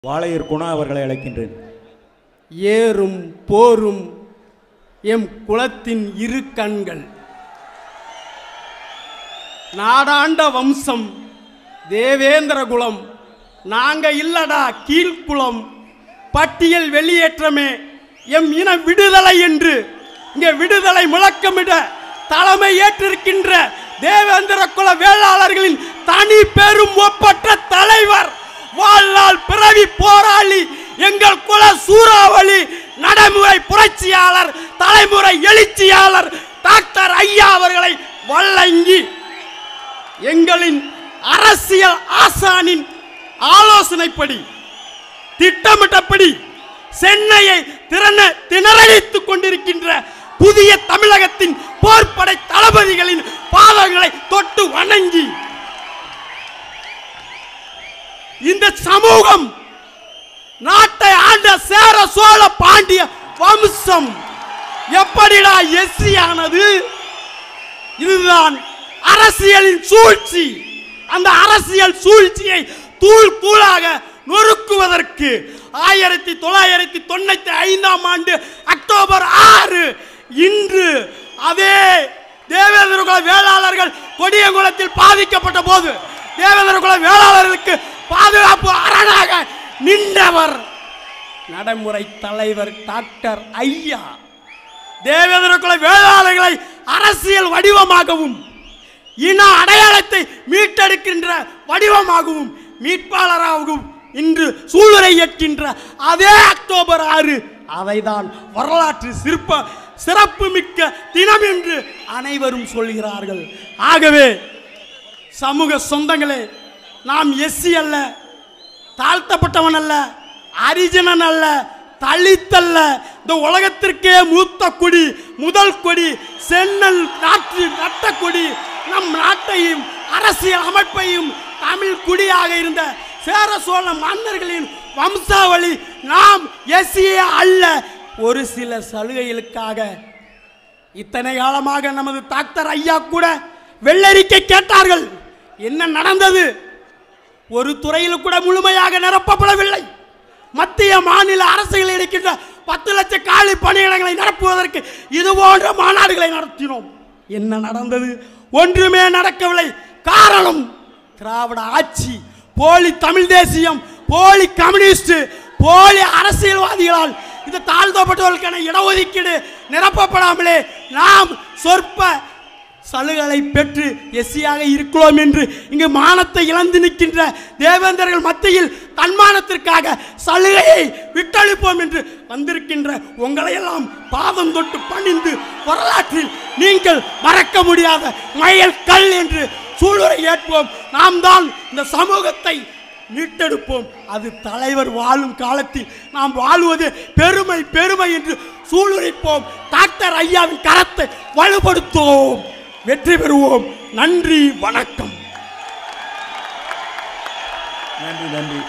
வாளையர் குணா அவர்களை அழைக்கின்றேன் ஏறும் போரும் எம் குலத்தின் இரு கண்கள் நாடாண்ட வம்சம் தேவேந்திர குலம் நாங்க இல்லடா கீழ்குலம் பட்டியல் வெளியேற்றமே எம் இன விடுதலை என்று இங்க விடுதலை முழக்கமிட தலைமை ஏற்றிருக்கின்ற தேவேந்திர குல வேளாளர்களின் தனி பெரும் ஒப்பற்ற தலைவர் வாழ்நாள் பிறவி போராளி எங்கள் குல சூறாவளி நடைமுறை புரட்சியாளர் தலைமுறை எழுச்சியாளர் டாக்டர் ஐயா அவர்களை வழங்கி எங்களின் அரசியல் ஆசானின் ஆலோசனைப்படி திட்டமிட்டபடி சென்னையை திறன திணறடித்துக் கொண்டிருக்கின்ற புதிய தமிழகத்தின் போர்ப்படை தளபதிகளின் பாதங்களை தொட்டு வணங்கி இந்த சமூகம் நாட்டை ஆண்ட சேர சோழ பாண்டிய வம்சம் எப்படிடா எஸ்சி ஆனது இதுதான் அரசியலின் சூழ்ச்சி அந்த அரசியல் சூழ்ச்சியை தூள் தூளாக நொறுக்குவதற்கு ஆயிரத்தி தொள்ளாயிரத்தி தொண்ணூத்தி ஐந்தாம் ஆண்டு அக்டோபர் ஆறு இன்று அதே தேவேந்திர குல வேளாளர்கள் கொடியங்குளத்தில் பாதிக்கப்பட்ட போது தேவேந்திர குல வேளாளர்களுக்கு பாதுகாப்பு அரணாக நின்றவர் நடைமுறை தலைவர் டாக்டர் ஐயா தேவேந்திர குல வேளாளர்களை அரசியல் வடிவமாகவும் இன அடையாளத்தை மீட்டெடுக்கின்ற வடிவமாகவும் மீட்பாளராகவும் இன்று சூளுரை ஏற்கின்ற அதே அக்டோபர் ஆறு அதைதான் வரலாற்று சிற்ப சிறப்பு மிக்க தினம் என்று அனைவரும் சொல்கிறார்கள் ஆகவே சமூக சொந்தங்களே நாம் எஸ்சி அல்ல தாழ்த்தப்பட்டவன் அல்ல அரிஜனன் அல்ல தலித்தல்ல இந்த உலகத்திற்கே மூத்த கொடி முதல் கொடி சென்னல் நாட்டு நட்ட கொடி நம் நாட்டையும் அரசியல் அமைப்பையும் தமிழ் குடியாக இருந்த சேர சோழ மன்னர்களின் வம்சாவளி நாம் எஸ்சியே அல்ல ஒரு சில சலுகைகளுக்காக இத்தனை காலமாக நமது டாக்டர் ஐயா கூட வெள்ளரிக்கை கேட்டார்கள் என்ன நடந்தது ஒரு துறையில் கூட முழுமையாக நிரப்பப்படவில்லை மத்திய மாநில அரசுகள் இருக்கின்ற பத்து லட்சம் காலி பணியிடங்களை நிரப்புவதற்கு இது போன்ற மாநாடுகளை நடத்தினோம் என்ன நடந்தது ஒன்றுமே நடக்கவில்லை காரணம் திராவிட ஆட்சி போலி தமிழ் தேசியம் போலி கம்யூனிஸ்ட் போலி அரசியல்வாதிகளால் இந்த தாழ்த்தப்பட்டவர்களுக்கான இடஒதுக்கீடு நிரப்பப்படாமலே நாம் சொற்ப சலுகைகளை பெற்று எஸ்சியாக இருக்கிறோம் என்று இங்கு மானத்தை இழந்து நிற்கின்ற தேவேந்தர்கள் மத்தியில் தன்மானத்திற்காக சலுகையை விட்டளிப்போம் என்று வந்திருக்கின்ற உங்களை எல்லாம் பாதம் தொட்டு பணிந்து வரலாற்றில் நீங்கள் மறக்க முடியாத மயல் கல் என்று சூளுரை ஏற்போம் நாம் தான் இந்த சமூகத்தை மீட்டெடுப்போம் அது தலைவர் வாழும் காலத்தில் நாம் வாழ்வது பெருமை பெருமை என்று சூளுரைப்போம் டாக்டர் ஐயாவின் கரத்தை வலுப்படுத்துவோம் வெற்றி பெறுவோம் நன்றி வணக்கம் நன்றி நன்றி